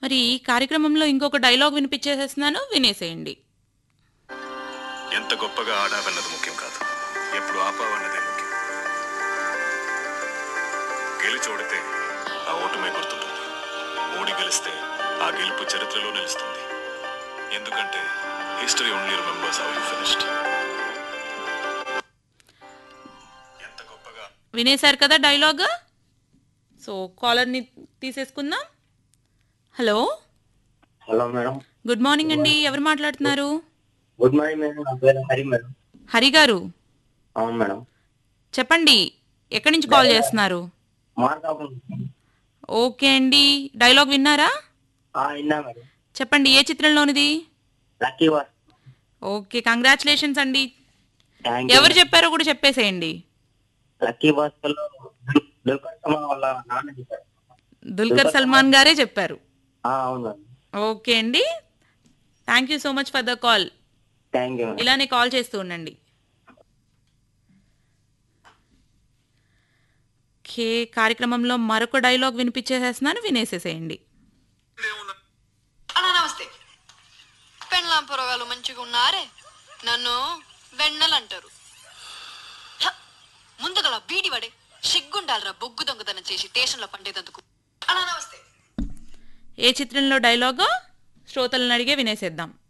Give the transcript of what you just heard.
మరి ఈ కార్యక్రమంలో ఇంకొక డైలాగ్ వినిపించేసేస్తున్నాను వినేసేయండి ఎంత గొప్పగా ఆడావన్నది ముఖ్యం కాదు ఎప్పుడు ఆపావన్నదే ముఖ్యం గెలిచి ఓడితే ఆ ఓటమే గుర్తుంటుంది ఓడి గెలిస్తే ఆ గెలుపు చరిత్రలో నిలుస్తుంది ఎందుకంటే history only remembers how you finished ఎంత గొప్పగా వినేశారు కదా డైలాగ్ సో కాలర్ని తీసేసుకుందాం hello hello madam good morning అండి ఎవరు మాట్లాడుతున్నారు గుడ్ మార్నింగ్ మేడం నా పేరు హరి మేడం హరి గారు అవును మేడం చెప్పండి ఎక్కడి నుంచి కాల్ చేస్తున్నారు మార్కాపురం ఓకే అండి డైలాగ్ విన్నారా ఆ, విన్నా మేడం చెప్పండి ఏ చిత్రంలోనిది లక్కీ వాస్ ఓకే కంగ్రాచులేషన్స్ అండి థ్యాంక్ ఎవరు చెప్పారో కూడా చెప్పేసేయండి లక్కీ బాస్ లో దుల్కర్ సల్మాన్ వాళ్ళ నాన్న చెప్పారు దుల్కర్ సల్మాన్ గారే చెప్పారు ఆ, అవును మేడం ఓకే అండి thank you so much for the call thank you madam ఇలానే కాల్ చేస్తూ ఉండండి ఓకే కార్యక్రమంలో మరొక డైలాగ్ వినిపించేసేస్తున్నాను వినేసేసేయండి అన్నా నమస్తే పెళ్ళాం పొరగాలు మంచిగా ఉన్నారే నన్ను వెన్నెలు అంటారు హ, ముందుగల బీడి పడే సిగ్గుండాలరా బొగ్గు దొంగతనం చేసి స్టేషన్లో పండేదందుకు అన్నా నమస్తే ఏ చిత్రంలో డైలాగో శ్రోతలను అడిగే వినేసేద్దాం